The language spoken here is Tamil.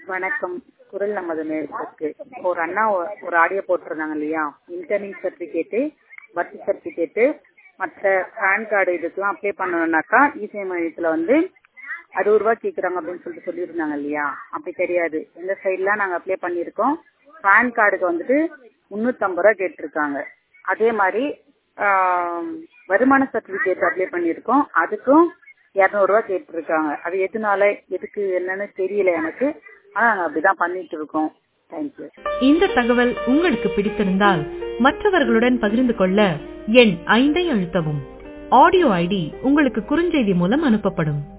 வணக்கம் குரல் நமது நேரத்துக்கு ஒரு அண்ணா ஒ- ஒரு ஆடியோ போட்டிருந்தாங்க இல்லையா இன்டர்னிங் சர்டிபிகேட்டு பர்த் சர்டிபிகேட்டு மற்ற பேன் கார்டு இதுக்கெல்லாம் அப்ளை பண்ணணும்னாக்கா இசேவை மையத்தில் வந்து அறுபது ரூபா கேட்குறாங்க அப்படின்னு சொல்லிட்டு சொல்லியிருந்தாங்க இல்லையா அப்படி கிடையாது எங்க சைட்லாம் நாங்கள் அப்ளை பண்ணியிருக்கோம் பேன் கார்டுக்கு வந்துட்டு முந்நூற்றம்பது ரூபா கேட்டிருக்காங்க அதே மாதிரி ஆம், வருமான சர்டிபிகேட் அப்ளை பண்ணியிருக்கோம் அதுக்கும் இரநூறுவா கேட்டிருக்காங்க அது எதனால எதுக்கு என்னன்னு தெரியல எனக்கு ஆனால் நாங்கள் அப்படிதான் பண்ணிட்டு இருக்கோம் தேங்க்யூ இந்த தகவல் உங்களுக்கு பிடித்திருந்தால் மற்றவர்களுடன் பகிர்ந்து கொள்ள எண் ஐந்தை அழுத்தவும் ஆடியோ ஐடி உங்களுக்கு குறுஞ்செய்தி மூலம் அனுப்பப்படும்